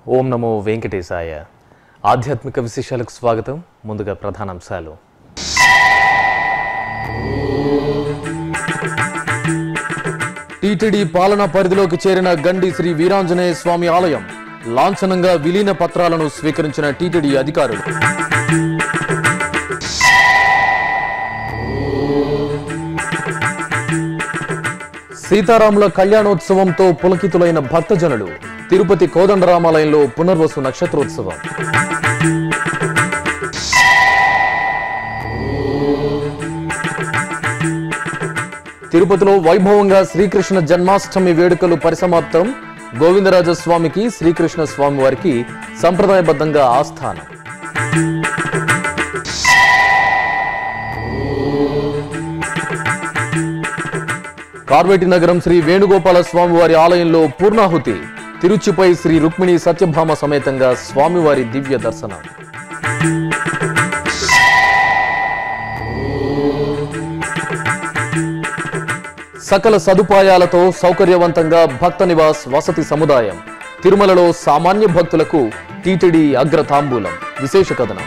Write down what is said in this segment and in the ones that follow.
ఓం నమో వెంకటేశాయ ఆధ్యాత్మిక విశేషాలకు స్వాగతం ముందుగా ప్రధానాంశాలు టీటీడీ పాలనా పరిధిలోకి చేరిన గండి శ్రీ వీరాంజనేయ స్వామి ఆలయం లాంఛనంగా విలీన పత్రాలను స్వీకరించిన టీటీడీ అధికారులు సీతారాముల కళ్యాణోత్సవంతో పులకితులైన భక్తజనులు తిరుపతి కోదండరామాలయంలో పునర్వసు నక్షత్రోత్సవం తిరుపతిలో వైభవంగా శ్రీకృష్ణ జన్మాష్టమి వేడుకలు పరిసమాప్తం గోవిందరాజస్వామికి శ్రీకృష్ణ స్వామి వారికి సంప్రదాయబద్ధంగా ఆస్థానం కార్వేటి నగరం శ్రీ వేణుగోపాల స్వామి వారి ఆలయంలో పూర్ణాహుతి తిరుచిపై శ్రీ రుక్మిణి సత్యభామ సమేతంగా స్వామివారి దివ్య దర్శనం సకల సదుపాయాలతో సౌకర్యవంతంగా భక్త నివాస్ వసతి సముదాయం తిరుమలలో సామాన్య భక్తులకు టీటీడీ అగ్రతాంబూలం విశేష కథనం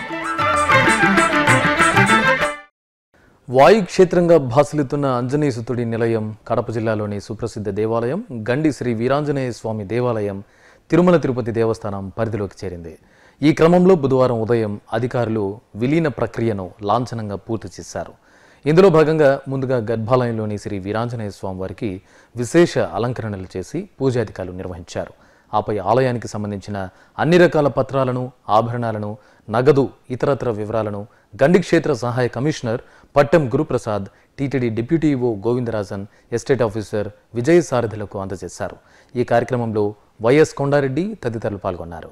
వాయుక్షేత్రంగా భాసిల్లుతున్న అంజనేయసుతుడి నిలయం కడప జిల్లాలోని సుప్రసిద్ధ దేవాలయం గండి శ్రీ వీరాంజనేయ స్వామి దేవాలయం తిరుమల తిరుపతి దేవస్థానం పరిధిలోకి చేరింది ఈ క్రమంలో బుధవారం ఉదయం అధికారులు విలీన ప్రక్రియను లాంఛనంగా పూర్తి చేశారు ఇందులో భాగంగా ముందుగా గర్భాలయంలోని శ్రీ వీరాంజనేయ స్వామి వారికి విశేష అలంకరణలు చేసి పూజాధికారులు నిర్వహించారు ఆపై ఆలయానికి సంబంధించిన అన్ని రకాల పత్రాలను ఆభరణాలను నగదు ఇతరత్ర వివరాలను గండి క్షేత్ర సహాయ commissioner Pattam Guruprasad TTD deputy EO Govindarajan estate officer Vijaya సారథులకు అందజేశారు ఈ కార్యక్రమంలో వైఎస్ కొండారెడ్డి తదితరులు పాల్గొన్నారు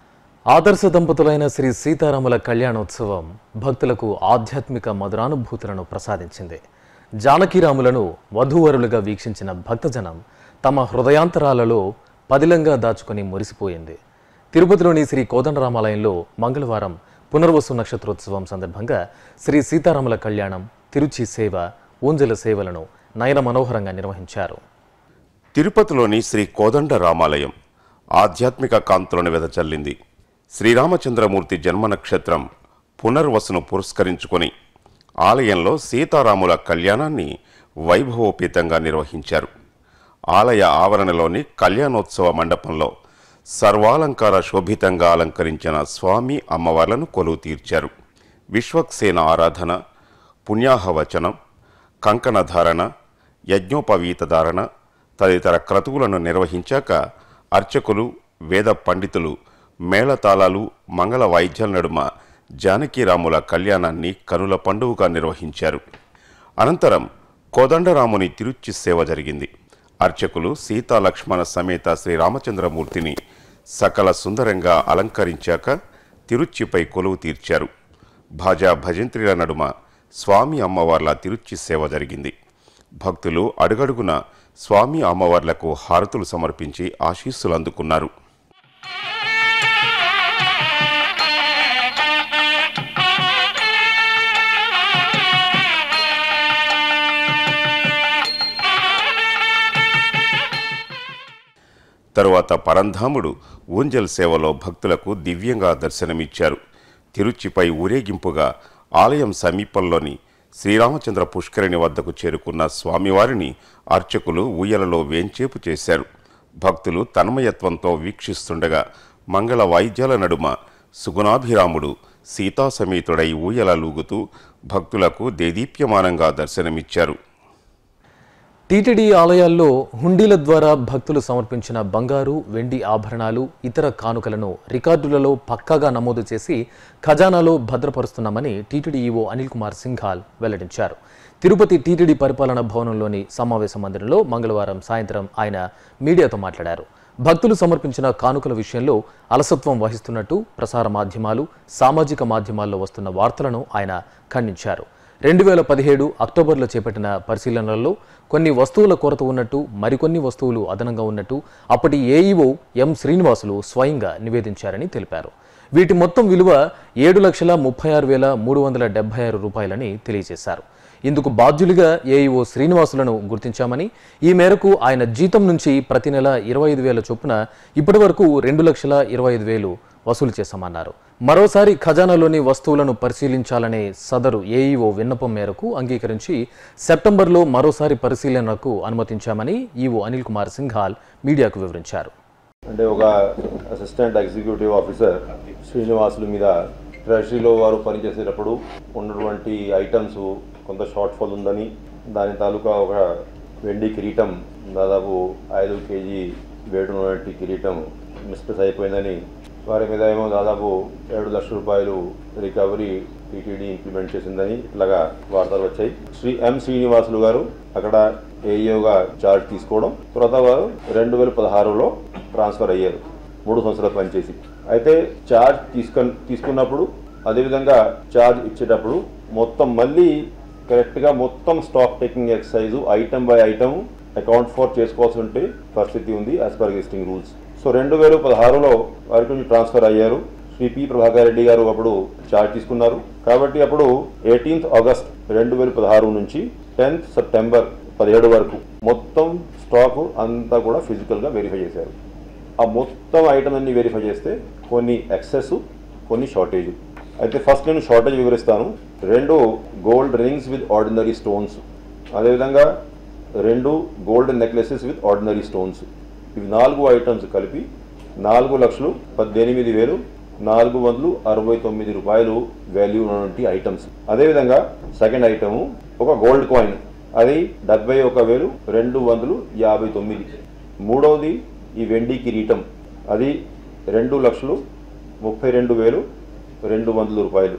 ఆదర్శ దంపతులైన శ్రీ సీతారాముల కళ్యాణోత్సవం భక్తులకు ఆధ్యాత్మిక మధురానుభూతులను ప్రసాదించింది జానకీరాములను వధూవరులుగా వీక్షించిన భక్తజనం తమ హృదయాంతరాలలో పదిలంగా దాచుకొని మురిసిపోయింది తిరుపతిలోని శ్రీ కోదండరామాలయంలో మంగళవారం పునర్వసు నక్షత్రోత్సవం సందర్భంగా శ్రీ సీతారాముల కళ్యాణం తిరుచి సేవ ఊంజల సేవలను నయన మనోహరంగా నిర్వహించారు తిరుపతిలోని శ్రీ కోదండ రామాలయం ఆధ్యాత్మిక కాంతులను వెదచల్లింది శ్రీరామచంద్రమూర్తి జన్మ నక్షత్రం పునర్వసును పురస్కరించుకొని ఆలయంలో సీతారాముల కళ్యాణాన్ని వైభవోపేతంగా నిర్వహించారు ఆలయ ఆవరణలోని కళ్యాణోత్సవ మండపంలో సర్వాలంకార శోభితంగా అలంకరించిన స్వామి అమ్మవార్లను కొలువు తీర్చారు విశ్వక్సేన ఆరాధన పుణ్యాహవచనం కంకణధారణ యజ్ఞోపవీత ధారణ తదితర క్రతువులను నిర్వహించాక అర్చకులు వేద పండితులు మేళతాళాలు మంగళ వాయిద్యాల నడుమ జానకీరాముల కళ్యాణాన్ని కనుల పండుగగా నిర్వహించారు అనంతరం కోదండరాముని తిరుచి సేవ జరిగింది అర్చకులు సీతా లక్ష్మణ సమేత శ్రీరామచంద్రమూర్తిని సకల సుందరంగా అలంకరించాక తిరుచిపై కొలువు తీర్చారు భాజా భజంత్రిల నడుమ స్వామి అమ్మవార్ల తిరుచి సేవ జరిగింది భక్తులు అడుగడుగున స్వామి అమ్మవార్లకు హారతులు సమర్పించి ఆశీస్సులు అందుకున్నారు తరువాత పరంధాముడు ఊంజల్ సేవలో భక్తులకు దివ్యంగా దర్శనమిచ్చారు తిరుచిపై ఊరేగింపుగా ఆలయం సమీపంలోని శ్రీరామచంద్ర పుష్కరిణి వద్దకు చేరుకున్న స్వామివారిని అర్చకులు ఊయలలో వేంచేపు చేశారు భక్తులు తన్మయత్వంతో వీక్షిస్తుండగా మంగళ వాయిద్యాల నడుమ సుగుణాభిరాముడు సీతా సమేతుడై ఊయల లూగుతూ భక్తులకు దేదీప్యమానంగా దర్శనమిచ్చారు టీటీడీ ఆలయాల్లో హుండీల ద్వారా భక్తులు సమర్పించిన బంగారు వెండి ఆభరణాలు ఇతర కానుకలను రికార్డులలో పక్కాగా నమోదు చేసి ఖజానాలో భద్రపరుస్తున్నామని టీటీడీ ఈవో అనిల్ కుమార్ సింఘాల్ వెల్లడించారు తిరుపతి టీటీడీ పరిపాలనా భవనంలోని సమావేశ మందిరంలో మంగళవారం సాయంత్రం ఆయన మీడియాతో మాట్లాడారు భక్తులు సమర్పించిన కానుకల విషయంలో అలసత్వం వహిస్తున్నట్టు ప్రసార మాధ్యమాలు సామాజిక మాధ్యమాల్లో వస్తున్న వార్తలను ఆయన ఖండించారు రెండు వేల పదిహేడు అక్టోబర్లో చేపట్టిన పరిశీలనలలో కొన్ని వస్తువుల కొరత ఉన్నట్టు మరికొన్ని వస్తువులు అదనంగా ఉన్నట్టు అప్పటి ఏఈఓ ఎం శ్రీనివాసులు స్వయంగా నివేదించారని తెలిపారు వీటి మొత్తం విలువ ఏడు లక్షల ముప్పై ఆరు వేల మూడు వందల డెబ్బై ఆరు రూపాయలని తెలియజేశారు ఇందుకు బాధ్యులుగా ఏఈఓ శ్రీనివాసులను గుర్తించామని ఈ మేరకు ఆయన జీతం నుంచి ప్రతి నెల ఇరవై ఐదు వేల చొప్పున ఇప్పటి వరకు రెండు లక్షల ఇరవై ఐదు వేలు వసూలు చేశామన్నారు మరోసారి ఖజానాలోని వస్తువులను పరిశీలించాలనే సదరు ఏఈఓ విన్నపం మేరకు అంగీకరించి సెప్టెంబర్లో మరోసారి పరిశీలనకు అనుమతించామని ఈవో అనిల్ కుమార్ సింఘాల్ మీడియాకు వివరించారు అంటే ఒక అసిస్టెంట్ ఎగ్జిక్యూటివ్ ఆఫీసర్ శ్రీనివాసులు మీద ట్రెజరీలో వారు పనిచేసేటప్పుడు ఉన్నటువంటి ఐటమ్స్ కొంత షార్ట్ ఫాల్ ఉందని దాని తాలూకా ఒక వెండి కిరీటం దాదాపు ఐదు కేజీ వెయిట్ ఉన్నటువంటి కిరీటం మిస్ప్రెస్ అయిపోయిందని వారి మీద ఏమో దాదాపు ఏడు లక్షల రూపాయలు రికవరీ టీటీడీ ఇంప్లిమెంట్ చేసిందని ఇట్లాగా వార్తలు వచ్చాయి శ్రీ ఎం శ్రీనివాసులు గారు అక్కడ ఏఈఓగా చార్జ్ తీసుకోవడం తర్వాత వారు రెండు వేల పదహారులో ట్రాన్స్ఫర్ అయ్యారు మూడు సంవత్సరాలు పనిచేసి అయితే చార్జ్ తీసుకొని తీసుకున్నప్పుడు అదేవిధంగా చార్జ్ ఇచ్చేటప్పుడు మొత్తం మళ్ళీ కరెక్ట్గా మొత్తం stock taking exercise item by item account for చేసుకోవాల్సి ఉంటే పరిస్థితి ఉంది as per existing rules so రెండు వేల పదహారులో వారికి నుంచి ట్రాన్స్ఫర్ అయ్యారు శ్రీ పి ప్రభాకర్ రెడ్డి గారు అప్పుడు చార్జ్ తీసుకున్నారు కాబట్టి అప్పుడు ఎయిటీన్త్ ఆగస్ట్ రెండు వేల పదహారు నుంచి టెన్త్ సెప్టెంబర్ పదిహేడు వరకు మొత్తం స్టాక్ అంతా కూడా ఫిజికల్గా వెరిఫై చేశారు ఆ మొత్తం ఐటమ్ అన్ని వెరిఫై చేస్తే కొన్ని ఎక్సెస్ కొన్ని షార్టేజ్ అయితే ఫస్ట్ నేను షార్టేజ్ వివరిస్తాను రెండు gold rings with ordinary stones అదేవిధంగా రెండు gold necklaces with ordinary stones ఇవి నాలుగు ఐటమ్స్ కలిపి నాలుగు లక్షలు పద్దెనిమిది వేలు నాలుగు వందలు అరవై తొమ్మిది రూపాయలు వాల్యూ ఉన్నటువంటి ఐటమ్స్ అదేవిధంగా సెకండ్ ఐటము ఒక గోల్డ్ కాయిన్ అది డెబ్బై ఒక వేలు రెండు వందలు యాభై తొమ్మిది మూడవది ఈ వెండి కిరీటం అది రెండు లక్షలు ముప్పై రెండు వేలు రెండు వందల రూపాయలు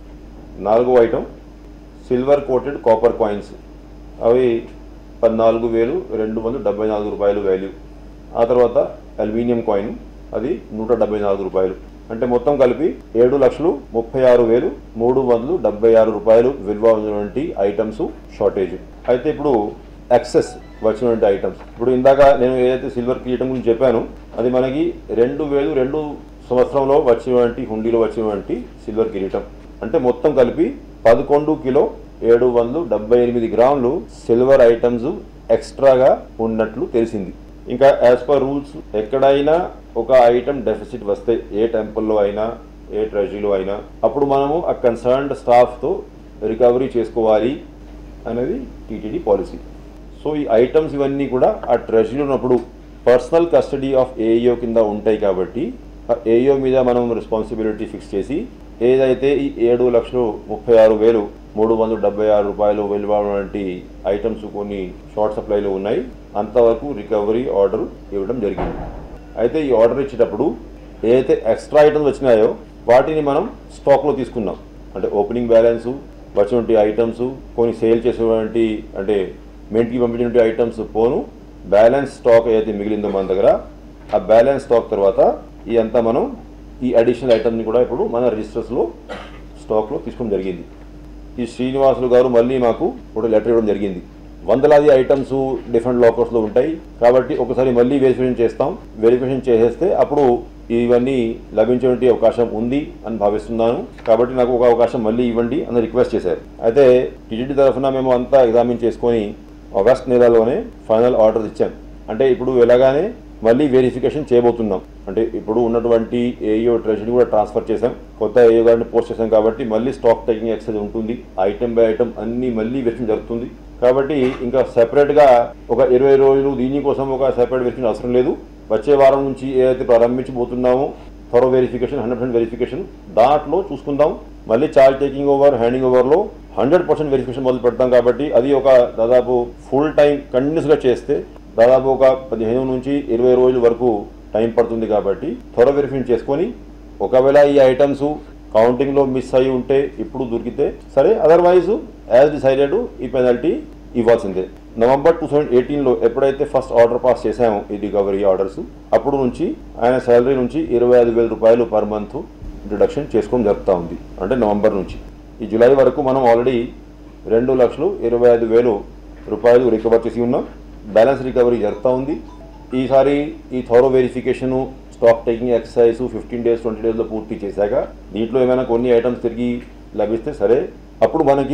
నాలుగో item silver coated copper coins అవి పద్నాలుగు వేలు రెండు వందల డెబ్బై నాలుగు రూపాయలు వాల్యూ ఆ తర్వాత అల్యూమినియం కాయిన్ అది నూట డెబ్బై నాలుగు రూపాయలు అంటే మొత్తం కలిపి ఏడు లక్షలు ముప్పై ఆరు వేలు మూడు వందలు డెబ్బై ఆరు రూపాయలు విలువ ఉన్నటువంటి ఐటమ్స్ షార్టేజ్ అయితే ఇప్పుడు ఎక్సెస్ వచ్చినటువంటి ఐటమ్స్ ఇప్పుడు ఇందాక నేను ఏదైతే సిల్వర్ కిరీటం గురించి చెప్పాను అది మనకి రెండు వేలు రెండు సంవత్సరంలో వచ్చినటువంటి హుండీలో వచ్చినటువంటి సిల్వర్ కిరీటం అంటే మొత్తం కలిపి పదకొండు కిలో ఏడు వందలు డెబ్బై ఎనిమిది గ్రాములు సిల్వర్ ఐటమ్స్ ఎక్స్ట్రాగా ఉన్నట్లు తెలిసింది ఇంకా యాజ్ పర్ రూల్స్ ఎక్కడైనా ఒక ఐటమ్ డెఫిసిట్ వస్తే ఏ టెంపుల్లో అయినా ఏ ట్రెజరీలో అయినా అప్పుడు మనము ఆ కన్సర్న్డ్ స్టాఫ్తో రికవరీ చేసుకోవాలి అనేది టీటీడీ పాలసీ సో ఈ ఐటమ్స్ ఇవన్నీ కూడా ఆ ట్రెజరీలో ఉన్నప్పుడు పర్సనల్ కస్టడీ ఆఫ్ ఏఈఓ కింద ఉంటాయి కాబట్టి ఆ ఏఈఓ మీద మనం రెస్పాన్సిబిలిటీ ఫిక్స్ చేసి ఏదైతే ఈ ఏడు లక్షలు ముప్పై ఆరు వేలు మూడు వందల డెబ్బై ఆరు రూపాయలు విలువటువంటి ఐటమ్స్ కొన్ని షార్ట్ సప్లైలో ఉన్నాయి అంతవరకు రికవరీ ఆర్డర్ ఇవ్వడం జరిగింది అయితే ఈ ఆర్డర్ ఇచ్చేటప్పుడు ఏదైతే ఎక్స్ట్రా ఐటమ్స్ వచ్చినాయో వాటిని మనం స్టాక్లో తీసుకున్నాం అంటే ఓపెనింగ్ బ్యాలెన్స్ వచ్చినటువంటి ఐటమ్స్ కొన్ని సేల్ చేసేటువంటి అంటే మెంట్కి పంపించినటువంటి ఐటమ్స్ పోను బ్యాలెన్స్ స్టాక్ ఏదైతే మిగిలిందో మన దగ్గర ఆ బ్యాలెన్స్ స్టాక్ తర్వాత ఈ అంతా మనం ఈ అడిషనల్ ఐటమ్ని కూడా ఇప్పుడు మన రిజిస్టర్స్లో స్టాక్లో తీసుకోవడం జరిగింది ఈ శ్రీనివాసులు గారు మళ్ళీ మాకు ఒక లెటర్ ఇవ్వడం జరిగింది వందలాది ఐటమ్స్ డిఫరెంట్ లాకర్స్లో ఉంటాయి కాబట్టి ఒకసారి మళ్ళీ వెరిఫికేషన్ చేస్తాం వెరిఫికేషన్ చేసేస్తే అప్పుడు ఇవన్నీ లభించేటువంటి అవకాశం ఉంది అని భావిస్తున్నాను కాబట్టి నాకు ఒక అవకాశం మళ్ళీ ఇవ్వండి అని రిక్వెస్ట్ చేశారు అయితే టీటీడీ తరఫున మేము అంతా ఎగ్జామిన్ చేసుకొని ఆగస్ట్ నెలలోనే ఫైనల్ ఆర్డర్ ఇచ్చాం అంటే ఇప్పుడు ఎలాగానే మళ్ళీ వెరిఫికేషన్ చేయబోతున్నాం అంటే ఇప్పుడు ఉన్నటువంటి ఏఈఓ ట్రెజరీ కూడా ట్రాన్స్ఫర్ చేశాం కొత్త ఏఈఓ గారిని పోస్ట్ చేశాం కాబట్టి మళ్ళీ స్టాక్ టేకింగ్ ఎక్సైజ్ ఉంటుంది ఐటమ్ బై ఐటమ్ అన్ని మళ్ళీ వెరిఫికేషన్ జరుగుతుంది కాబట్టి ఇంకా సెపరేట్గా ఒక ఇరవై రోజులు దీనికోసం ఒక సెపరేట్ వెరిఫికేషన్ అవసరం లేదు వచ్చే వారం నుంచి ఏదైతే ప్రారంభించబోతున్నామో త్వర వెరిఫికేషన్ హండ్రెడ్ పర్సెంట్ వెరిఫికేషన్ దాంట్లో చూసుకుందాం మళ్ళీ చార్జ్ టేకింగ్ ఓవర్ హ్యాండింగ్ ఓవర్లో హండ్రెడ్ పర్సెంట్ వెరిఫికేషన్ మొదలు పెడతాం కాబట్టి అది ఒక దాదాపు ఫుల్ టైం కంటిన్యూస్గా చేస్తే దాదాపు ఒక పదిహేను నుంచి ఇరవై రోజుల వరకు టైం పడుతుంది కాబట్టి త్వర వెరిఫికేషన్ చేసుకొని ఒకవేళ ఈ ఐటమ్స్ కౌంటింగ్లో మిస్ అయి ఉంటే ఇప్పుడు దొరికితే సరే అదర్వైజ్ యాజ్ డిసైడెడ్ ఈ పెనాల్టీ ఇవ్వాల్సిందే నవంబర్ టూ థౌజండ్ ఎయిటీన్లో ఎప్పుడైతే ఫస్ట్ ఆర్డర్ పాస్ చేశామో ఈ రికవరీ ఆర్డర్స్ అప్పుడు నుంచి ఆయన శాలరీ నుంచి ఇరవై ఐదు వేల రూపాయలు పర్ మంత్ డిడక్షన్ చేసుకోవడం జరుగుతూ ఉంది అంటే నవంబర్ నుంచి ఈ జూలై వరకు మనం ఆల్రెడీ రెండు లక్షలు ఇరవై ఐదు వేలు రూపాయలు రికవర్ చేసి ఉన్నాం బ్యాలెన్స్ రికవరీ జరుగుతూ ఉంది ఈసారి ఈ thorough verification stock taking exercise fifteen days twenty డేస్లో పూర్తి చేశాక దీంట్లో ఏమైనా కొన్ని ఐటమ్స్ తిరిగి లభిస్తే సరే అప్పుడు మనకి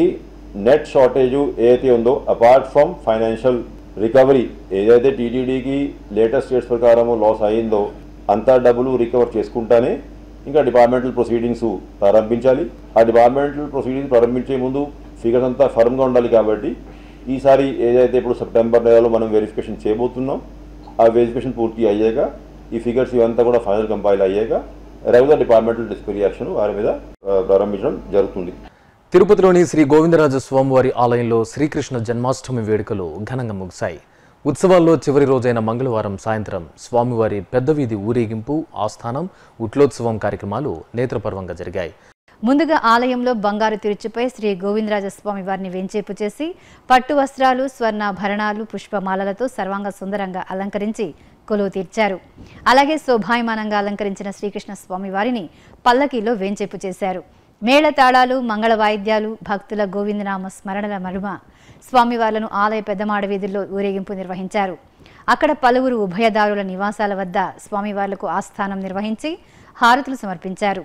నెట్ షార్టేజ్ ఏదైతే ఉందో అపార్ట్ ఫ్రమ్ ఫైనాన్షియల్ రికవరీ ఏదైతే టీటీడీకి లేటెస్ట్ డేట్స్ ప్రకారం లాస్ అయిందో అంతా డబ్బులు రికవర్ చేసుకుంటానే ఇంకా డిపార్ట్మెంటల్ ప్రొసీడింగ్స్ ప్రారంభించాలి ఆ డిపార్ట్మెంటల్ ప్రొసీడింగ్స్ ప్రారంభించే ముందు ఫిగర్స్ అంతా ఫర్మ్గా ఉండాలి కాబట్టి ఈసారి ఏదైతే ఇప్పుడు సెప్టెంబర్ నెలలో మనం వెరిఫికేషన్ చేయబోతున్నాం ఆ వెరిఫికేషన్ పూర్తి అయ్యాక ఈ ఫిగర్స్ ఇవంతా కూడా ఫైనల్ కంపైల్ అయ్యాక రెగ్యులర్ డిపార్ట్మెంటల్ డిస్కరీ యాక్షన్ వారి మీద ఆ, ప్రారంభించడం జరుగుతుంది తిరుపతిలోని శ్రీ గోవిందరాజ స్వామివారి ఆలయంలో శ్రీకృష్ణ జన్మాష్టమి వేడుకలు ఘనంగా ముగిశాయి ఉత్సవాల్లో చివరి రోజైన మంగళవారం సాయంత్రం స్వామివారి పెద్ద వీధి ఊరేగింపు ఆస్థానం ఉట్లోత్సవం కార్యక్రమాలు నేత్రపర్వంగా జరిగాయి ముందుగా ఆలయంలో బంగారు తిరుచుపై శ్రీ గోవిందరాజస్వామి వారిని వెంచేపు చేసి పట్టు వస్త్రాలు స్వర్ణాభరణాలు పుష్పమాలలతో సర్వాంగ సుందరంగా అలంకరించి కొలువు తీర్చారు అలాగే శోభాయమానంగా అలంకరించిన శ్రీకృష్ణ స్వామి వారిని పల్లకీలో వేంచేపు చేశారు మేళతాళాలు మంగళ వాయిద్యాలు భక్తుల గోవిందనామ స్మరణల మరుమ స్వామివార్లను ఆలయ పెద్దమాడ వీధుల్లో ఊరేగింపు నిర్వహించారు అక్కడ పలువురు ఉభయదారుల నివాసాల వద్ద స్వామివార్లకు ఆస్థానం నిర్వహించి హారతులు సమర్పించారు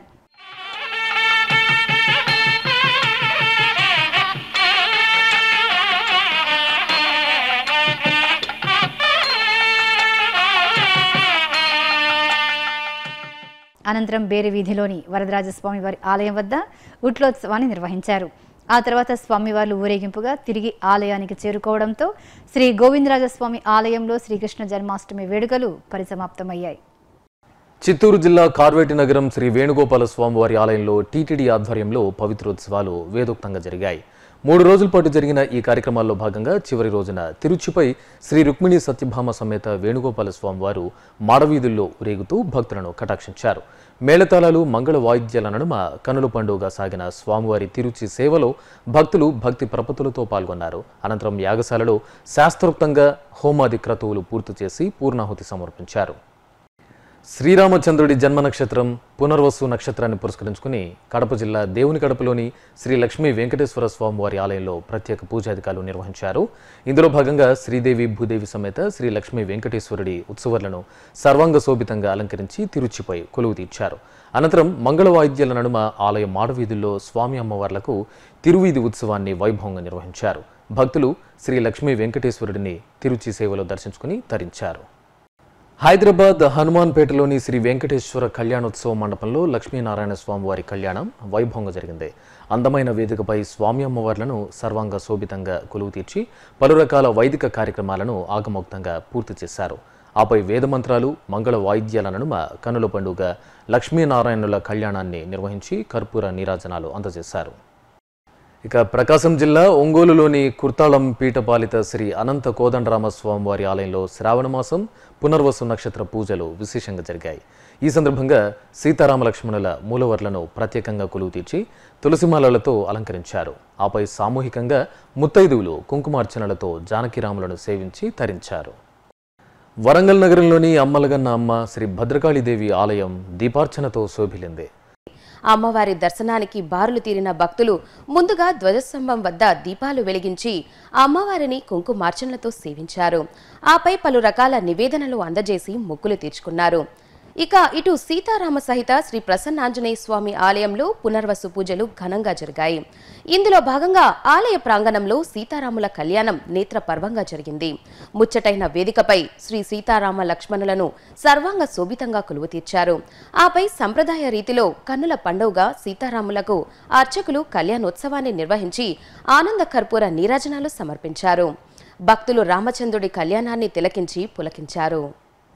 అనంతరం బేరి వీధిలోని వరదరాజస్వామి వారి ఆలయం వద్ద ఉట్లోత్సవాన్ని నిర్వహించారు ఆ తర్వాత స్వామివార్లు ఊరేగింపుగా తిరిగి ఆలయానికి చేరుకోవడంతో శ్రీ గోవిందరాజస్వామి ఆలయంలో శ్రీకృష్ణ జన్మాష్టమి వేడుకలు పరిసమాప్తమయ్యాయి చిత్తూరు జిల్లా కార్వేటి నగరం శ్రీ వేణుగోపాల స్వామివారి ఆలయంలో టీటీడీ ఆధ్వర్యంలో పవిత్రోత్సవాలు వేదోక్తంగా జరిగాయి మూడు రోజుల పాటు జరిగిన ఈ కార్యక్రమాల్లో భాగంగా చివరి రోజున తిరుచిపై శ్రీ రుక్మిణి సత్యభామ సమేత వేణుగోపాల స్వామివారు మాడవీధుల్లో ఊరేగుతూ భక్తులను కటాక్షించారు మేళతాళాలు మంగళ వాయిద్యాల నడుమ కనుల పండుగ సాగిన స్వామివారి తిరుచి సేవలో భక్తులు భక్తి ప్రపతులతో పాల్గొన్నారు అనంతరం యాగశాలలో శాస్త్రోక్తంగా హోమాది క్రతువులు పూర్తి చేసి పూర్ణాహుతి సమర్పించారు శ్రీరామచంద్రుడి జన్మ నక్షత్రం పునర్వసు నక్షత్రాన్ని పురస్కరించుకుని కడప జిల్లా దేవుని కడపలోని శ్రీ లక్ష్మీ వెంకటేశ్వర స్వామి వారి ఆలయంలో ప్రత్యేక పూజాధికారులు నిర్వహించారు ఇందులో భాగంగా శ్రీదేవి భూదేవి సమేత శ్రీ లక్ష్మీ వెంకటేశ్వరుడి ఉత్సవాలను సర్వాంగ శోభితంగా అలంకరించి తిరుచిపై కొలువు తీర్చారు అనంతరం మంగళ వాయిద్యాల నడుమ ఆలయ మాడవీధుల్లో స్వామి అమ్మవార్లకు తిరువీధి ఉత్సవాన్ని వైభవంగా నిర్వహించారు భక్తులు శ్రీ లక్ష్మీ వెంకటేశ్వరుడిని తిరుచి సేవలో దర్శించుకుని తరించారు హైదరాబాద్ హనుమాన్పేటలోని శ్రీ వెంకటేశ్వర కళ్యాణోత్సవ మండపంలో లక్ష్మీనారాయణ స్వామి వారి కళ్యాణం వైభవంగా జరిగింది అందమైన వేదికపై స్వామి అమ్మవార్లను సర్వాంగ శోభితంగా కొలువు తీర్చి పలు రకాల వైదిక కార్యక్రమాలను ఆగమోక్తంగా పూర్తి చేశారు ఆపై వేదమంత్రాలు మంగళ వాయిద్యాల నడుమ కనుల పండుగ లక్ష్మీనారాయణుల కళ్యాణాన్ని నిర్వహించి కర్పూర నీరాజనాలు అందజేశారు ఇక ప్రకాశం జిల్లా ఒంగోలులోని కుర్తాళం పీఠపాలిత శ్రీ అనంత కోదండరామ స్వామివారి ఆలయంలో శ్రావణ మాసం పునర్వసు నక్షత్ర పూజలు విశేషంగా జరిగాయి ఈ సందర్భంగా సీతారామ లక్ష్మణుల మూలవర్లను ప్రత్యేకంగా కొలువు తీర్చి తులసిమాలలతో అలంకరించారు ఆపై సామూహికంగా ముత్తైదువులు కుంకుమార్చనలతో జానకిరాములను సేవించి తరించారు వరంగల్ నగరంలోని అమ్మలగన్న అమ్మ శ్రీ భద్రకాళీదేవి ఆలయం దీపార్చనతో శోభిలింది అమ్మవారి దర్శనానికి బారులు తీరిన భక్తులు ముందుగా ధ్వజస్తంభం వద్ద దీపాలు వెలిగించి అమ్మవారిని కుంకుమార్చనలతో సేవించారు ఆపై పలు రకాల నివేదనలు అందజేసి మొక్కులు తీర్చుకున్నారు ఇక ఇటు సీతారామ సహిత శ్రీ ప్రసన్నాంజనేయ స్వామి ఆలయంలో పునర్వసు పూజలు ఘనంగా జరిగాయి ఇందులో భాగంగా ఆలయ ప్రాంగణంలో సీతారాముల కళ్యాణం నేత్ర పర్వంగా జరిగింది ముచ్చటైన వేదికపై శ్రీ సీతారామ లక్ష్మణులను సర్వాంగ శోభితంగా కొలువు తీర్చారు ఆపై సంప్రదాయ రీతిలో కన్నుల పండుగగా సీతారాములకు అర్చకులు కళ్యాణోత్సవాన్ని నిర్వహించి ఆనంద కర్పూర నీరాజనాలు సమర్పించారు భక్తులు రామచంద్రుడి కళ్యాణాన్ని తిలకించి పులకించారు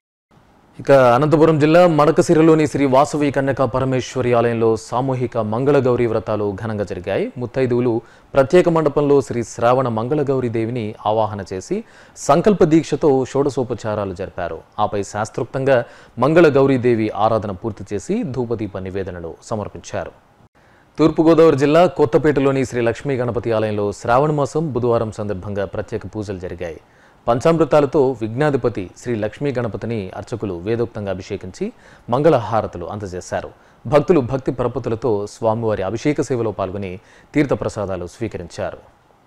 ఇక అనంతపురం జిల్లా మడకసిరలోని శ్రీ వాసవి కన్యకా పరమేశ్వరి ఆలయంలో సామూహిక మంగళగౌరి వ్రతాలు ఘనంగా జరిగాయి ముత్తైదువులు ప్రత్యేక మండపంలో శ్రీ శ్రావణ మంగళగౌరి దేవిని ఆవాహన చేసి సంకల్ప దీక్షతో షోడశోపచారాలు జరిపారు ఆపై శాస్త్రోక్తంగా మంగళగౌరీ దేవి ఆరాధన పూర్తి చేసి ధూపదీప నివేదనలు సమర్పించారు తూర్పుగోదావరి జిల్లా కొత్తపేటలోని శ్రీ లక్ష్మీ గణపతి ఆలయంలో శ్రావణ మాసం బుధవారం సందర్భంగా ప్రత్యేక పూజలు జరిగాయి పంచామృతాలతో విఘ్నాధిపతి శ్రీ లక్ష్మీ గణపతిని అర్చకులు వేదోక్తంగా అభిషేకించి మంగళ హారతులు అందజేశారు భక్తులు భక్తి పరపతులతో స్వామివారి అభిషేక సేవలో పాల్గొని తీర్థప్రసాదాలు స్వీకరించారు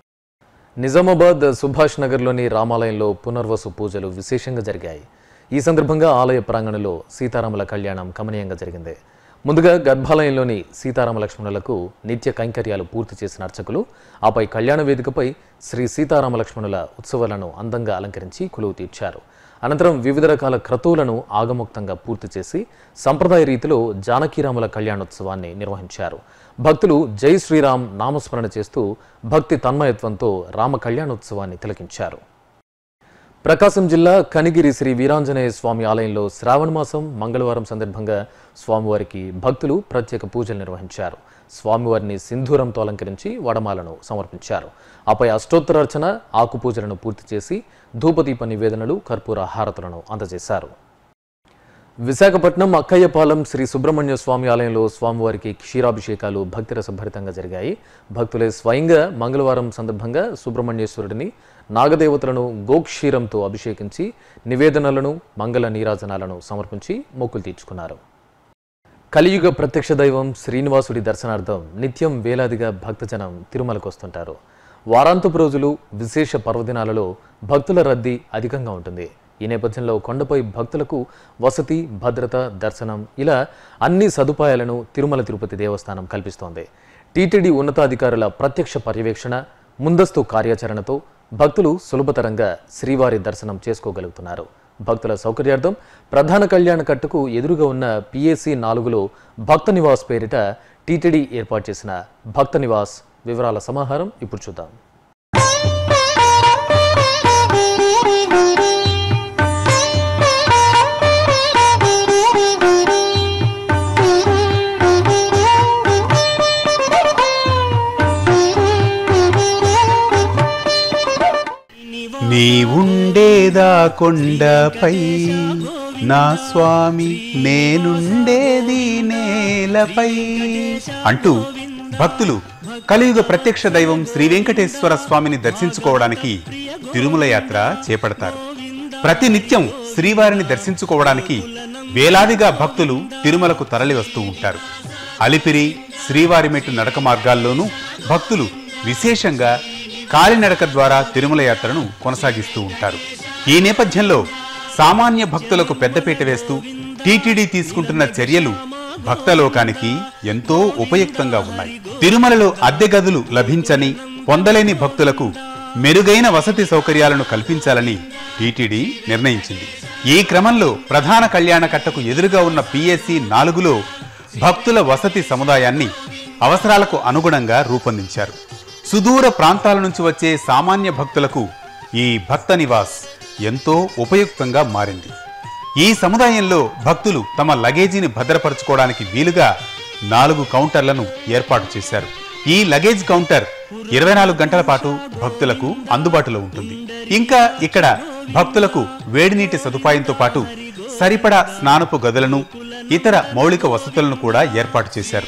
నిజామాబాద్ సుభాష్ నగర్లోని రామాలయంలో పునర్వసు పూజలు విశేషంగా జరిగాయి ఈ సందర్భంగా ఆలయ ప్రాంగణంలో సీతారాముల కళ్యాణం కమనీయంగా జరిగింది ముందుగా గర్భాలయంలోని సీతారామ లక్ష్మణులకు నిత్య కైంకర్యాలు పూర్తి చేసిన అర్చకులు ఆపై కళ్యాణ వేదికపై శ్రీ సీతారామ లక్ష్మణుల ఉత్సవాలను అందంగా అలంకరించి కొలువు తీర్చారు అనంతరం వివిధ రకాల క్రతువులను ఆగముక్తంగా పూర్తి చేసి సంప్రదాయ రీతిలో జానకీరాముల కళ్యాణోత్సవాన్ని నిర్వహించారు భక్తులు జై శ్రీరామ్ నామస్మరణ చేస్తూ భక్తి తన్మయత్వంతో రామ కళ్యాణోత్సవాన్ని తిలకించారు ప్రకాశం జిల్లా కనిగిరి శ్రీ వీరాంజనేయ స్వామి ఆలయంలో శ్రావణ మాసం మంగళవారం సందర్భంగా స్వామివారికి భక్తులు ప్రత్యేక పూజలు నిర్వహించారు స్వామివారిని సింధూరంతో అలంకరించి వడమాలను సమర్పించారు ఆపై అష్టోత్తరార్చన ఆకు పూజలను పూర్తి చేసి ధూపదీప నివేదనలు కర్పూర హారతులను అందజేశారు విశాఖపట్నం అక్కయ్యపాలెం శ్రీ సుబ్రహ్మణ్య స్వామి ఆలయంలో స్వామివారికి క్షీరాభిషేకాలు భక్తిరసభరితంగా జరిగాయి భక్తులే స్వయంగా మంగళవారం సందర్భంగా సుబ్రహ్మణ్యేశ్వరుడిని నాగదేవతలను గోక్షీరంతో అభిషేకించి నివేదనలను మంగళ నీరాజనాలను సమర్పించి మొక్కులు తీర్చుకున్నారు కలియుగ ప్రత్యక్ష దైవం శ్రీనివాసుడి దర్శనార్థం నిత్యం వేలాదిగా భక్తజనం తిరుమలకు వస్తుంటారు వారాంతపు రోజులు విశేష పర్వదినాలలో భక్తుల రద్దీ అధికంగా ఉంటుంది ఈ నేపథ్యంలో కొండపై భక్తులకు వసతి భద్రత దర్శనం ఇలా అన్ని సదుపాయాలను తిరుమల తిరుపతి దేవస్థానం కల్పిస్తోంది టీటీడీ ఉన్నతాధికారుల ప్రత్యక్ష పర్యవేక్షణ ముందస్తు కార్యాచరణతో భక్తులు సులభతరంగా శ్రీవారి దర్శనం చేసుకోగలుగుతున్నారు భక్తుల సౌకర్యార్థం ప్రధాన కళ్యాణ కట్టుకు ఎదురుగా ఉన్న పిఏసి నాలుగులో భక్త నివాస్ పేరిట టీటీడీ ఏర్పాటు చేసిన భక్త నివాస్ వివరాల సమాహారం ఇప్పుడు చూద్దాం నీవుండేదా కొండపై నా స్వామి నేనుండేది నేలపై అంటూ భక్తులు కలియుగ ప్రత్యక్ష దైవం శ్రీ వెంకటేశ్వర స్వామిని దర్శించుకోవడానికి తిరుమల యాత్ర చేపడతారు ప్రతి నిత్యం శ్రీవారిని దర్శించుకోవడానికి వేలాదిగా భక్తులు తిరుమలకు తరలి వస్తూ ఉంటారు అలిపిరి శ్రీవారి మెట్టు నడక మార్గాల్లోనూ భక్తులు విశేషంగా కాలినడక ద్వారా తిరుమల యాత్రను కొనసాగిస్తూ ఉంటారు ఈ నేపథ్యంలో సామాన్య భక్తులకు పెద్దపీట వేస్తూ టీటీడీ తీసుకుంటున్న చర్యలు భక్తలోకానికి ఎంతో ఉపయుక్తంగా ఉన్నాయి తిరుమలలో అద్దె గదులు లభించని పొందలేని భక్తులకు మెరుగైన వసతి సౌకర్యాలను కల్పించాలని టీటీడీ నిర్ణయించింది ఈ క్రమంలో ప్రధాన కళ్యాణ కట్టకు ఎదురుగా ఉన్న పిఎస్సి నాలుగులో భక్తుల వసతి సముదాయాన్ని అవసరాలకు అనుగుణంగా రూపొందించారు సుదూర ప్రాంతాల నుంచి వచ్చే సామాన్య భక్తులకు ఈ భక్త నివాస్ ఎంతో ఉపయుక్తంగా మారింది ఈ సముదాయంలో భక్తులు తమ లగేజీని భద్రపరచుకోవడానికి వీలుగా నాలుగు కౌంటర్లను ఏర్పాటు చేశారు ఈ లగేజ్ కౌంటర్ ఇరవై నాలుగు గంటల పాటు భక్తులకు అందుబాటులో ఉంటుంది ఇంకా ఇక్కడ భక్తులకు వేడినీటి సదుపాయంతో పాటు సరిపడా స్నానపు గదులను ఇతర మౌలిక వసతులను కూడా ఏర్పాటు చేశారు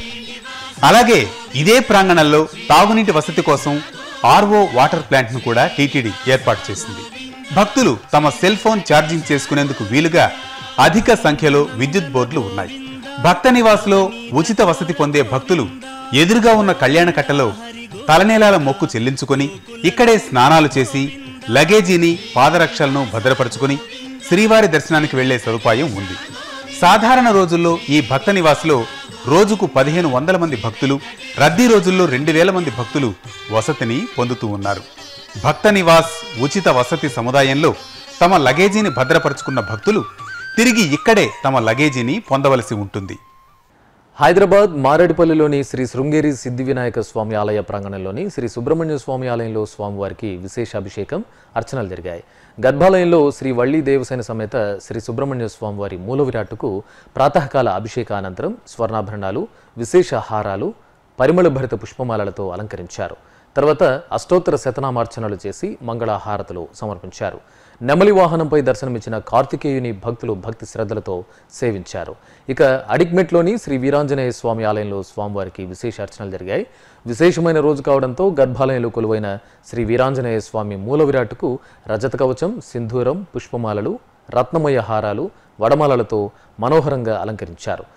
అలాగే ఇదే ప్రాంగణంలో తాగునీటి వసతి కోసం ఆర్ఓ వాటర్ ప్లాంట్ ను కూడా టీటీడీ ఏర్పాటు చేసింది భక్తులు తమ సెల్ ఫోన్ ఛార్జింగ్ చేసుకునేందుకు వీలుగా అధిక సంఖ్యలో విద్యుత్ బోర్డులు ఉన్నాయి భక్త నివాస్లో ఉచిత వసతి పొందే భక్తులు ఎదురుగా ఉన్న కళ్యాణ కట్టలో తలనేలాల మొక్కు చెల్లించుకొని ఇక్కడే స్నానాలు చేసి లగేజీని పాదరక్షలను భద్రపరుచుకొని శ్రీవారి దర్శనానికి వెళ్లే సదుపాయం ఉంది సాధారణ రోజుల్లో ఈ భక్త నివాస్లో రోజుకు పదిహేను వందల మంది భక్తులు రద్దీ రోజుల్లో రెండు వేల మంది భక్తులు వసతిని పొందుతూ ఉన్నారు భక్త నివాస్ ఉచిత వసతి సముదాయంలో తమ లగేజీని భద్రపరుచుకున్న భక్తులు తిరిగి ఇక్కడే తమ లగేజీని పొందవలసి ఉంటుంది హైదరాబాద్ మారేడుపల్లిలోని శ్రీ శృంగేరి సిద్ధి వినాయక స్వామి ఆలయ ప్రాంగణంలోని శ్రీ సుబ్రహ్మణ్య స్వామి ఆలయంలో స్వామివారికి విశేష అభిషేకం అర్చనలు జరిగాయి గర్భాలయంలో శ్రీ వల్లి దేవసేన సమేత శ్రీ సుబ్రహ్మణ్య స్వామివారి మూల విరాట్టుకు ప్రాతకాల అభిషేక అనంతరం స్వర్ణాభరణాలు విశేష హారాలు పరిమళ భరిత పుష్పమాలలతో అలంకరించారు తర్వాత అష్టోత్తర శతనామార్చనలు చేసి మంగళహారతులు సమర్పించారు నెమలి వాహనంపై దర్శనమిచ్చిన కార్తికేయుని భక్తులు భక్తి శ్రద్ధలతో సేవించారు ఇక అడిగ్మెట్లోని శ్రీ వీరాంజనేయ స్వామి ఆలయంలో స్వామివారికి విశేష అర్చనలు జరిగాయి విశేషమైన రోజు కావడంతో గర్భాలయంలో కొలువైన శ్రీ వీరాంజనేయ స్వామి మూల విరాట్టుకు రజత కవచం సింధూరం పుష్పమాలలు రత్నమయ హారాలు వడమాలలతో మనోహరంగా అలంకరించారు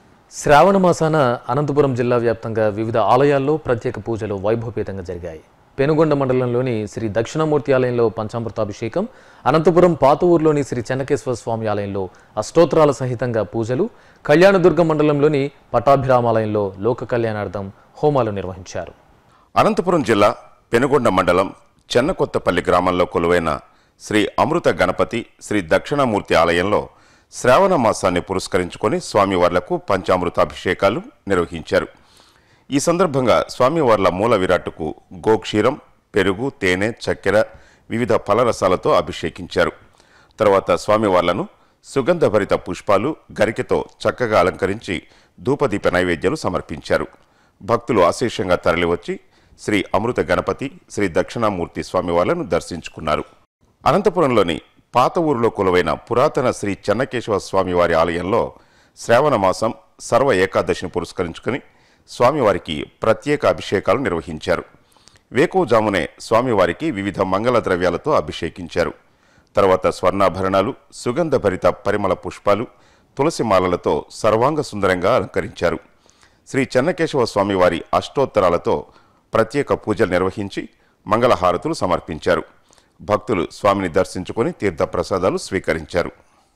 శ్రావణ మాసాన అనంతపురం జిల్లా వ్యాప్తంగా వివిధ ఆలయాల్లో ప్రత్యేక పూజలు వైభవపేతంగా జరిగాయి పెనుగొండ మండలంలోని శ్రీ దక్షిణామూర్తి ఆలయంలో పంచామృతాభిషేకం అనంతపురం పాత ఊర్లోని శ్రీ చెన్నకేశ్వర స్వామి ఆలయంలో అష్టోత్తరాల సహితంగా పూజలు కళ్యాణదుర్గం మండలంలోని పటాభిరామాలయంలో లోక కళ్యాణార్థం హోమాలు నిర్వహించారు అనంతపురం జిల్లా పెనుగొండ మండలం చెన్నకొత్తపల్లి గ్రామంలో కొలువైన శ్రీ అమృత గణపతి శ్రీ దక్షిణామూర్తి ఆలయంలో శ్రావణ మాసాన్ని పురస్కరించుకొని స్వామివార్లకు పంచామృతాభిషేకాలు నిర్వహించారు ఈ సందర్భంగా స్వామివార్ల మూల విరాట్టుకు గోక్షీరం పెరుగు తేనె చక్కెర వివిధ ఫలరసాలతో అభిషేకించారు తర్వాత స్వామివార్లను సుగంధభరిత పుష్పాలు గరికెతో చక్కగా అలంకరించి ధూపదీప నైవేద్యాలు సమర్పించారు భక్తులు అశేషంగా తరలివచ్చి శ్రీ అమృత గణపతి శ్రీ దక్షిణామూర్తి స్వామివార్లను దర్శించుకున్నారు అనంతపురంలోని పాత ఊరిలో కొలువైన పురాతన శ్రీ చెన్నకేశవ స్వామివారి ఆలయంలో శ్రావణ మాసం సర్వ ఏకాదశిని పురస్కరించుకుని స్వామివారికి ప్రత్యేక అభిషేకాలు నిర్వహించారు వేకువజామునే స్వామివారికి వివిధ మంగళ ద్రవ్యాలతో అభిషేకించారు తర్వాత స్వర్ణాభరణాలు సుగంధభరిత పరిమళ పుష్పాలు తులసి మాలలతో సర్వాంగ సుందరంగా అలంకరించారు శ్రీ చెన్నకేశవ స్వామివారి అష్టోత్తరాలతో ప్రత్యేక పూజలు నిర్వహించి మంగళహారతులు సమర్పించారు భక్తులు స్వామిని దర్శించుకొని తీర్థప్రసాదాలు స్వీకరించారు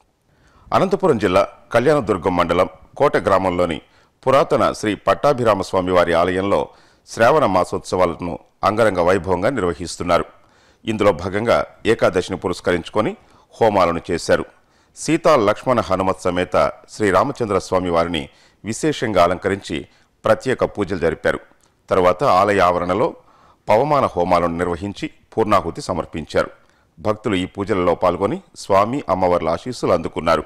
అనంతపురం జిల్లా కళ్యాణదుర్గం మండలం కోట గ్రామంలోని పురాతన శ్రీ పట్టాభిరామ స్వామివారి ఆలయంలో శ్రావణ మాసోత్సవాలను అంగరంగ వైభవంగా నిర్వహిస్తున్నారు ఇందులో భాగంగా ఏకాదశిని పురస్కరించుకొని హోమాలను చేశారు సీతా లక్ష్మణ హనుమత్ సమేత శ్రీ రామచంద్ర స్వామి వారిని విశేషంగా అలంకరించి ప్రత్యేక పూజలు జరిపారు తరువాత ఆలయ ఆవరణలో పవమాన హోమాలను నిర్వహించి పూర్ణాహుతి సమర్పించారు భక్తులు ఈ పూజలలో పాల్గొని స్వామి అమ్మవార్ల ఆశీస్సులు అందుకున్నారు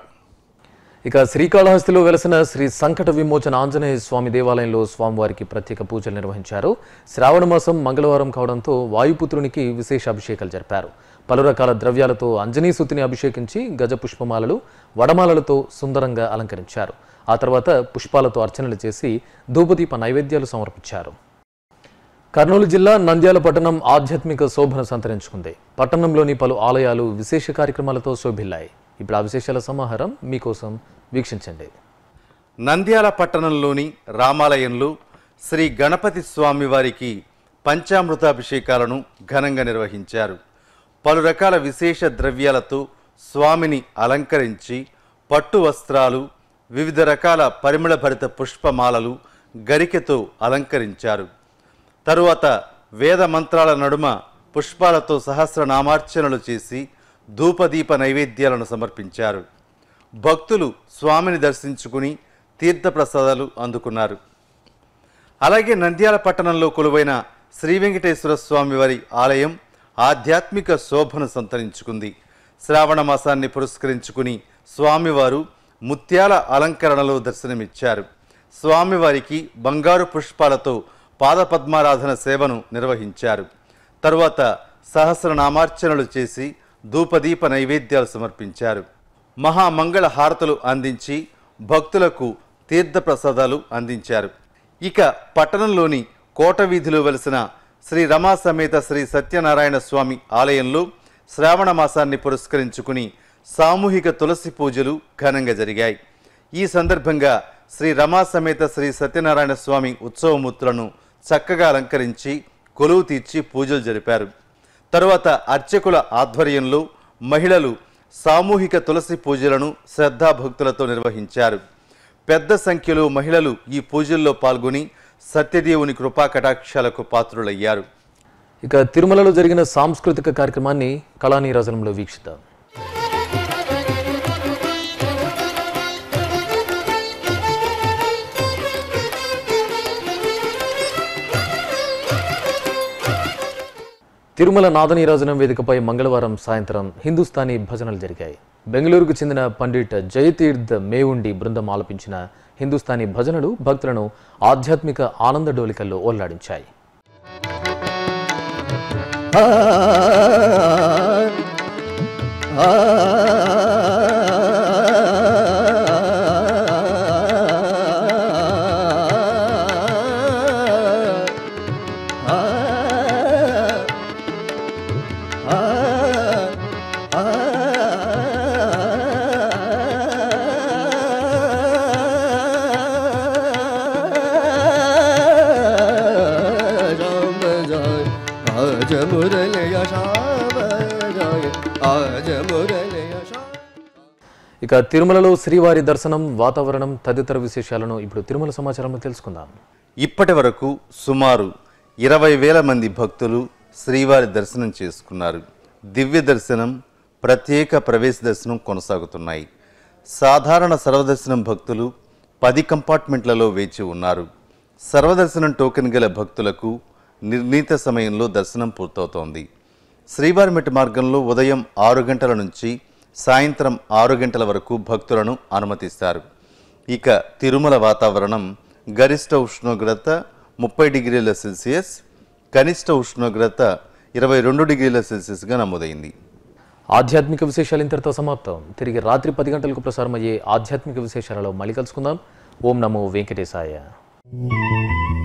ఇక శ్రీకాళహస్తిలో వెలసిన శ్రీ సంకట విమోచన ఆంజనేయ స్వామి దేవాలయంలో స్వామివారికి ప్రత్యేక పూజలు నిర్వహించారు శ్రావణ మాసం మంగళవారం కావడంతో వాయుపుత్రునికి విశేష అభిషేకాలు జరిపారు పలు రకాల ద్రవ్యాలతో అంజనీసుతిని అభిషేకించి గజ పుష్పమాలలు వడమాలలతో సుందరంగా అలంకరించారు ఆ తర్వాత పుష్పాలతో అర్చనలు చేసి ధూపదీప నైవేద్యాలు సమర్పించారు కర్నూలు జిల్లా నంద్యాల పట్టణం ఆధ్యాత్మిక శోభను సంతరించుకుంది పట్టణంలోని పలు ఆలయాలు విశేష కార్యక్రమాలతో శోభిల్లాయి ఇప్పుడు ఆ విశేషాల సమాహారం మీకోసం వీక్షించండి నంద్యాల పట్టణంలోని రామాలయంలో శ్రీ గణపతి స్వామి వారికి పంచామృతాభిషేకాలను ఘనంగా నిర్వహించారు పలు రకాల విశేష ద్రవ్యాలతో స్వామిని అలంకరించి పట్టు వస్త్రాలు వివిధ రకాల పరిమళభరిత పుష్పమాలలు గరికెతో అలంకరించారు తరువాత వేద మంత్రాల నడుమ పుష్పాలతో సహస్రనామార్చనలు చేసి ధూపదీప నైవేద్యాలను సమర్పించారు భక్తులు స్వామిని దర్శించుకుని తీర్థప్రసాదాలు అందుకున్నారు అలాగే నంద్యాల పట్టణంలో కొలువైన శ్రీ వెంకటేశ్వర స్వామి వారి ఆలయం ఆధ్యాత్మిక శోభను సంతరించుకుంది శ్రావణ మాసాన్ని పురస్కరించుకుని స్వామివారు ముత్యాల అలంకరణలో దర్శనమిచ్చారు స్వామివారికి బంగారు పుష్పాలతో పాదపద్మారాధన సేవను నిర్వహించారు తరువాత సహస్రనామార్చనలు చేసి ధూపదీప నైవేద్యాలు సమర్పించారు మహామంగళ హారతులు అందించి భక్తులకు తీర్థప్రసాదాలు అందించారు ఇక పట్టణంలోని కోట వీధిలో వెలిసిన శ్రీ రమా సమేత శ్రీ సత్యనారాయణ స్వామి ఆలయంలో శ్రావణ మాసాన్ని పురస్కరించుకుని సామూహిక తులసి పూజలు ఘనంగా జరిగాయి ఈ సందర్భంగా శ్రీ రమా సమేత శ్రీ సత్యనారాయణ స్వామి ఉత్సవమూర్తులను చక్కగా అలంకరించి కొలువు తీర్చి పూజలు జరిపారు తరువాత అర్చకుల ఆధ్వర్యంలో మహిళలు సామూహిక తులసి పూజలను శ్రద్ధాభక్తులతో నిర్వహించారు పెద్ద సంఖ్యలో మహిళలు ఈ పూజల్లో పాల్గొని సత్యదేవుని కృపా కటాక్షాలకు పాత్రులయ్యారు ఇక తిరుమలలో జరిగిన సాంస్కృతిక కార్యక్రమాన్ని కళానీరాజనంలో వీక్షిద్దాం తిరుమల నాదనీరాజనం వేదికపై మంగళవారం సాయంత్రం హిందుస్థానీ భజనలు జరిగాయి బెంగళూరుకు చెందిన పండిట్ జయతీర్థ్ మేవుండి బృందం ఆలపించిన హిందుస్థానీ భజనలు భక్తులను ఆధ్యాత్మిక ఆనంద డోలికల్లో ఓల్లాడించాయి రామ జయ మురళయ శామరాయ ఆజ మురళయ శా ఇక తిరుమలలో శ్రీవారి దర్శనం వాతావరణం తదితర విశేషాలను ఇప్పుడు తిరుమల సమాచారంలో తెలుసుకుందాం ఇప్పటి వరకు సుమారు ఇరవై వేల మంది భక్తులు శ్రీవారి దర్శనం చేసుకున్నారు దివ్య దర్శనం ప్రత్యేక ప్రవేశ దర్శనం కొనసాగుతున్నాయి సాధారణ సర్వదర్శనం భక్తులు పది కంపార్ట్మెంట్లలో వేచి ఉన్నారు సర్వదర్శనం టోకెన్ గల భక్తులకు నిర్ణీత సమయంలో దర్శనం పూర్తవుతోంది శ్రీవారిమెట్టి మార్గంలో ఉదయం ఆరు గంటల నుంచి సాయంత్రం ఆరు గంటల వరకు భక్తులను అనుమతిస్తారు ఇక తిరుమల వాతావరణం గరిష్ట ఉష్ణోగ్రత ముప్పై డిగ్రీల సెల్సియస్ కనిష్ట ఉష్ణోగ్రత ఇరవై రెండు డిగ్రీల సెల్సియస్గా నమోదైంది ఆధ్యాత్మిక విశేషాలు ఇంతటితో సమాప్తం తిరిగి రాత్రి పది గంటలకు ప్రసారం అయ్యే ఆధ్యాత్మిక విశేషాలలో మళ్ళీ కలుసుకుందాం ఓం నమో వెంకటేశాయ